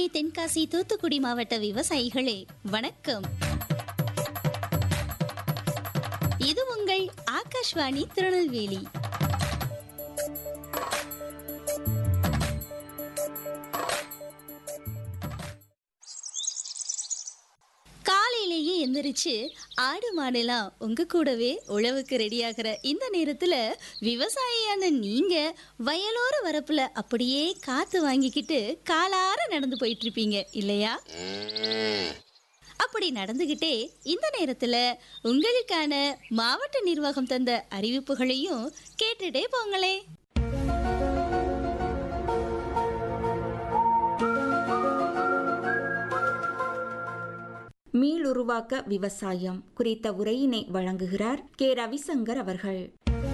திருநெல்வேலி தென்காசி தூத்துக்குடி மாவட்ட விவசாயிகளே வணக்கம் இது உங்கள் ஆகாஷ்வாணி திருநெல்வேலி காலையிலேயே எந்திரிச்சு ஆடு மாடெல்லாம் உங்க கூடவே உழவுக்கு ரெடியாகிற இந்த நேரத்துல விவசாயியான நீங்க வயலோர வரப்புல அப்படியே காத்து வாங்கிக்கிட்டு காலார நடந்து போயிட்டு இருப்பீங்க இல்லையா அப்படி நடந்துகிட்டே இந்த நேரத்துல உங்களுக்கான மாவட்ட நிர்வாகம் தந்த அறிவிப்புகளையும் கேட்டுட்டே போங்களே மீளுருவாக்க விவசாயம் குறித்த உரையினை வழங்குகிறார் கே ரவிசங்கர் அவர்கள்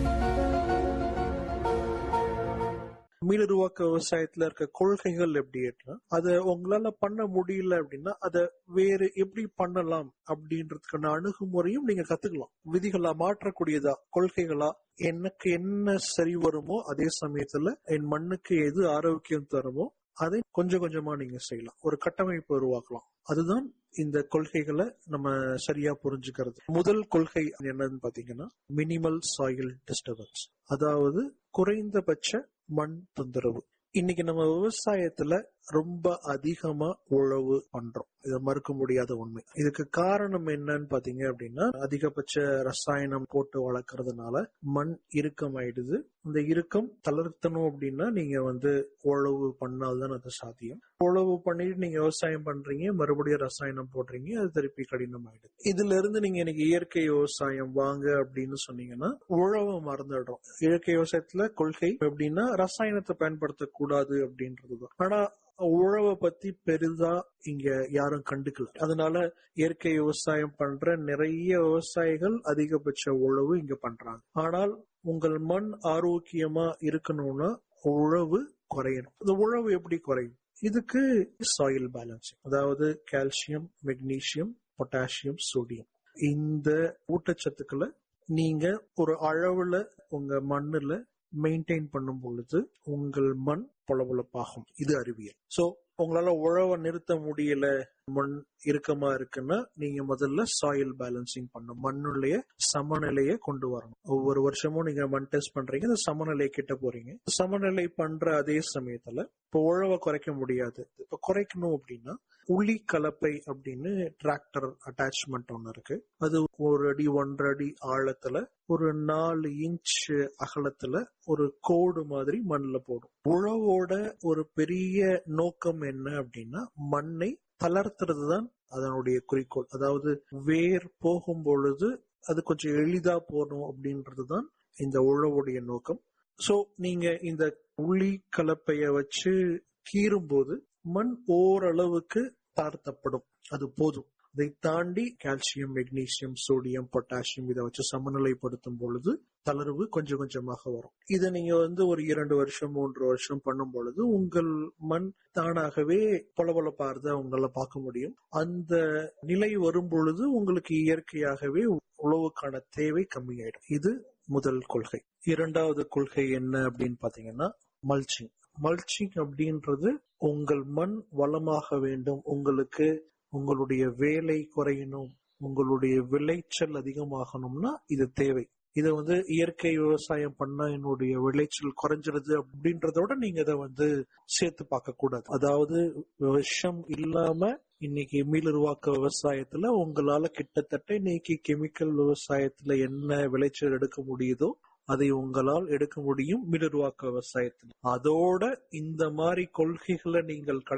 மீளுருவாக்க விவசாயத்துல இருக்க கொள்கைகள் எப்படி இருக்குன்னா அதை உங்களால பண்ண முடியல அப்படின்னா அதை வேறு எப்படி பண்ணலாம் அப்படின்றதுக்கான அணுகுமுறையும் நீங்க கத்துக்கலாம் விதிகளா மாற்றக்கூடியதா கொள்கைகளா எனக்கு என்ன சரி வருமோ அதே சமயத்துல என் மண்ணுக்கு எது ஆரோக்கியம் தருமோ அதை கொஞ்சம் கொஞ்சமா நீங்க செய்யலாம் ஒரு கட்டமைப்பு உருவாக்கலாம் அதுதான் இந்த கொள்கைகளை நம்ம சரியா புரிஞ்சுக்கிறது முதல் கொள்கை என்னன்னு பாத்தீங்கன்னா மினிமல் சாயில் டிஸ்டர்பன்ஸ் அதாவது குறைந்தபட்ச மண் தொந்தரவு இன்னைக்கு நம்ம விவசாயத்துல ரொம்ப அதிகமா உழவு பண்றோம் இதை மறுக்க முடியாத உண்மை இதுக்கு காரணம் என்னன்னு பாத்தீங்க அப்படின்னா அதிகபட்ச ரசாயனம் போட்டு வளர்க்கறதுனால மண் இறுக்கமாயிடுது இந்த இறுக்கம் தளர்த்தணும் அப்படின்னா நீங்க வந்து உழவு பண்ணால்தான் அது சாத்தியம் உழவு பண்ணிட்டு நீங்க விவசாயம் பண்றீங்க மறுபடியும் ரசாயனம் போடுறீங்க அது திருப்பி கடினம் ஆயிடுது இதுல இருந்து நீங்க எனக்கு இயற்கை விவசாயம் வாங்க அப்படின்னு சொன்னீங்கன்னா உழவை மறந்துடுறோம் இயற்கை விவசாயத்துல கொள்கை எப்படின்னா ரசாயனத்தை பயன்படுத்தக்கூடாது அப்படின்றதுதான் ஆனா உழவை பத்தி பெரிதா இங்க யாரும் கண்டுக்கல அதனால இயற்கை விவசாயம் பண்ற நிறைய விவசாயிகள் அதிகபட்ச உழவு இங்க பண்றாங்க ஆனால் உங்கள் மண் ஆரோக்கியமா இருக்கணும்னா உழவு குறையணும் இந்த உழவு எப்படி குறையும் இதுக்கு சாயில் பேலன்சிங் அதாவது கால்சியம் மெக்னீசியம் பொட்டாசியம் சோடியம் இந்த ஊட்டச்சத்துக்களை நீங்க ஒரு அளவுல உங்க மண்ணுல மெயின்டைன் பண்ணும் பொழுது உங்கள் மண் பொலபொலப்பாகும் இது அறிவியல் சோ உங்களால உழவை நிறுத்த முடியல மண் இறுக்கமா இருக்குன்னா நீங்க முதல்ல சாயில் பேலன்சிங் பண்ணும் மண்ணுடைய சமநிலையை கொண்டு வரணும் ஒவ்வொரு வருஷமும் நீங்க மண் டெஸ்ட் பண்றீங்க இந்த சமநிலை கிட்ட போறீங்க சமநிலை பண்ற அதே சமயத்துல இப்போ உழவை குறைக்க முடியாது இப்ப குறைக்கணும் அப்படின்னா உளி கலப்பை அப்படின்னு டிராக்டர் அட்டாச்மெண்ட் ஒன்னு இருக்கு அது ஒரு அடி ஒன்றரை அடி ஆழத்துல ஒரு நாலு இன்ச் அகலத்துல ஒரு கோடு மாதிரி மண்ணில் போடும் உழவோட ஒரு பெரிய நோக்கம் என்ன அப்படின்னா மண்ணை தளர்த்துறது தான் அதனுடைய குறிக்கோள் அதாவது வேர் போகும் பொழுது அது கொஞ்சம் எளிதா போகணும் அப்படின்றது தான் இந்த உழவுடைய நோக்கம் சோ நீங்க இந்த உளி கலப்பைய வச்சு கீறும் போது மண் ஓரளவுக்கு தாழ்த்தப்படும் அது போதும் அதை தாண்டி கால்சியம் மெக்னீசியம் சோடியம் பொட்டாசியம் இதை வச்சு சமநிலைப்படுத்தும் பொழுது தளர்வு கொஞ்சம் கொஞ்சமாக வரும் இதை நீங்க வந்து ஒரு இரண்டு வருஷம் மூன்று வருஷம் பண்ணும் பொழுது உங்கள் மண் தானாகவே பொலபொலப்பாருத உங்களால பார்க்க முடியும் அந்த நிலை வரும் பொழுது உங்களுக்கு இயற்கையாகவே உழவுக்கான தேவை கம்மியாயிடும் இது முதல் கொள்கை இரண்டாவது கொள்கை என்ன அப்படின்னு பாத்தீங்கன்னா மல்ச்சிங் மல்ச்சிங் அப்படின்றது உங்கள் மண் வளமாக வேண்டும் உங்களுக்கு உங்களுடைய வேலை குறையணும் உங்களுடைய விளைச்சல் அதிகமாகணும்னா இது தேவை இதை வந்து இயற்கை விவசாயம் பண்ணா என்னுடைய விளைச்சல் குறைஞ்சிருது அப்படின்றதோட நீங்க இதை வந்து சேர்த்து பார்க்க கூடாது அதாவது விஷம் இல்லாம இன்னைக்கு மீளுருவாக்க விவசாயத்துல உங்களால கிட்டத்தட்ட இன்னைக்கு கெமிக்கல் விவசாயத்துல என்ன விளைச்சல் எடுக்க முடியுதோ அதை உங்களால் எடுக்க முடியும் மீளுருவாக்க விவசாயத்தில் அதோட இந்த மாதிரி கொள்கைகளை நீங்கள் கடை